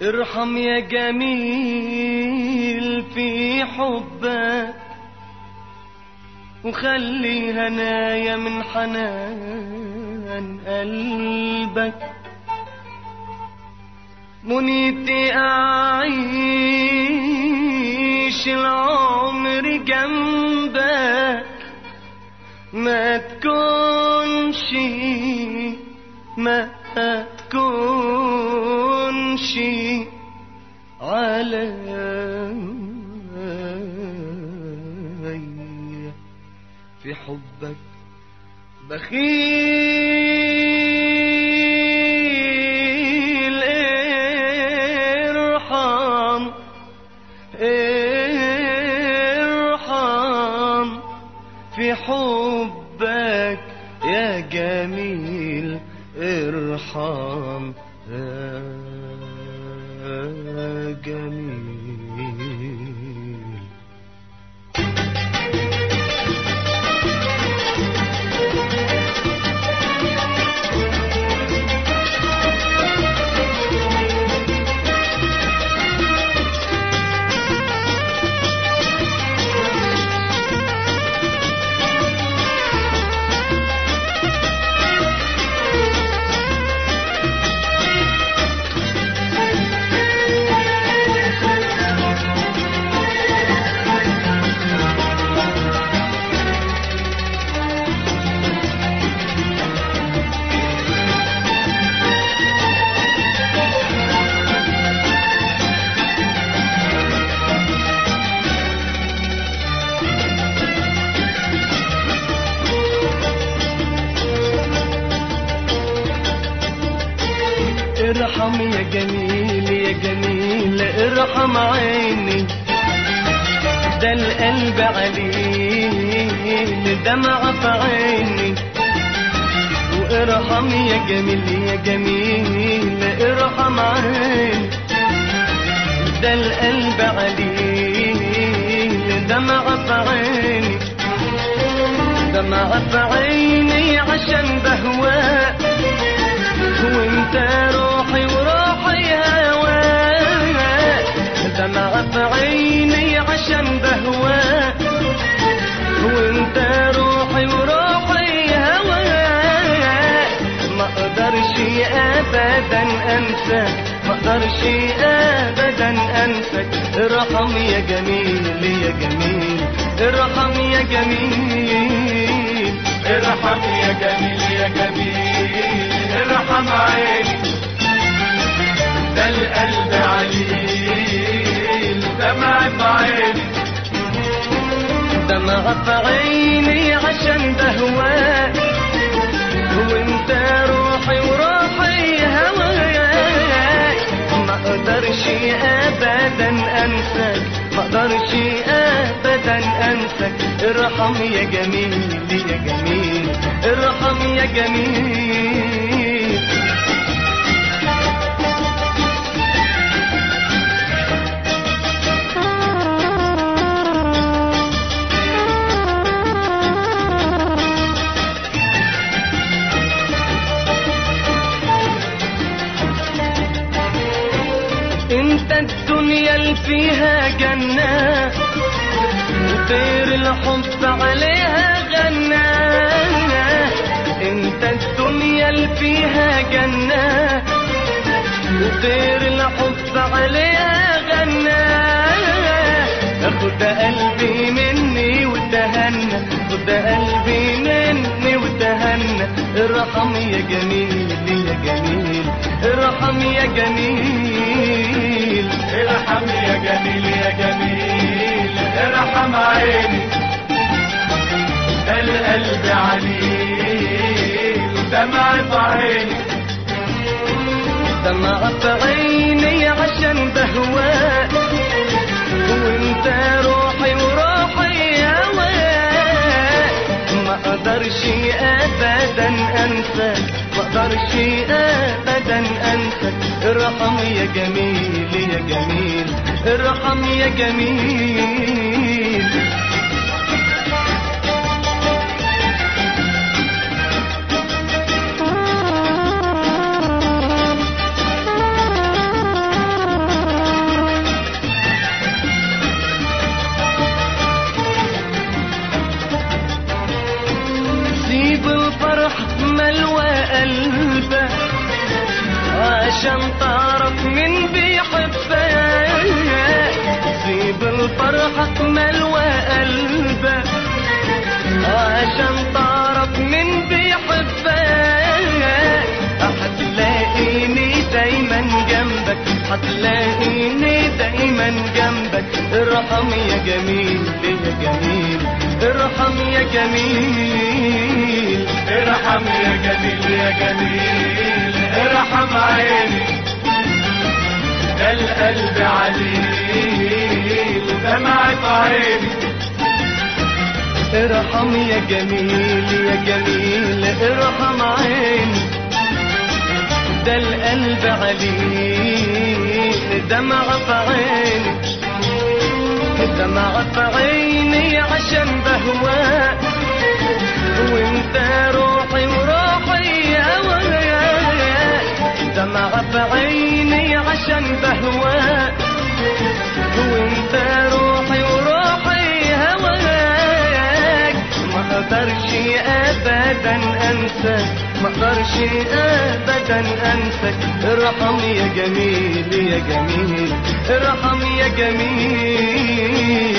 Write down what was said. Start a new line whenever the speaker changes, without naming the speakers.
ارحم يا جميل في حبك وخلي هنايا من حنان قلبك منيتي أعيش العمر جنبك ما تكونش ما تكونش علي في حبك بخيل ارحم ارحم في حبك يا جميل ارحم يا جميل ارحم يا جميل يا جميل ارحم عيني ده القلب عليه دمع في عيني وارحم يا جميل يا جميل ارحم عيني ده القلب عليه دمع في عيني دمع في عيني عشان بهواك وانت روحي وروحي هواك دمع في عيني عشان بهواك وانت روحي وروحي هواك ما اقدرش ابدا انساك ما اقدرش ابدا انساك ارحم يا جميل يا جميل ارحم يا جميل
ارحم يا جميل يا جميل ارحم عيني ده القلب عليل دمع في عيني
دمع في عيني عشان بهواك وانت روحي وروحي هواك ما اقدرش ابدا انساك ما اقدرش ابدا انساك ارحم يا جميل يا جميل ارحم يا جميل انت الدنيا اللي فيها جنة وطير الحب عليها غنى انت الدنيا اللي فيها جنة وطير الحب عليها غنى خد قلبي مني وتهنى خد قلبي مني وتهنى ارحم يا جميل يا جميل ارحم يا جميل
ارحم يا جميل يا جميل ارحم عيني ده القلب عليل دمع في عيني
دمع في عيني عشان بهواك وانت روحي وروحي هواك ما اقدرش ابدا انساك ما اقدرش ابدا انساك ارحم يا جميل يا جميل ارحم يا جميل فرحك ملوى قلبك عشان تعرف من بيحبك هتلاقيني دايما جنبك هتلاقيني دايما جنبك ارحم يا جميل يا جميل ارحم يا جميل
ارحم يا جميل يا جميل ارحم عيني ده القلب عليل دمعة عيني
ارحم يا جميل يا جميل ارحم عيني ده القلب عليل دمعة في عيني دمعة في عيني عشان بهواك وانت روحي وروحي هواك دمعة في عيني عشان بهواك وانت روحي وروحي هواك ما اقدرش ابدا انساك ما اقدرش ابدا انساك ارحم يا جميل يا جميل ارحم يا جميل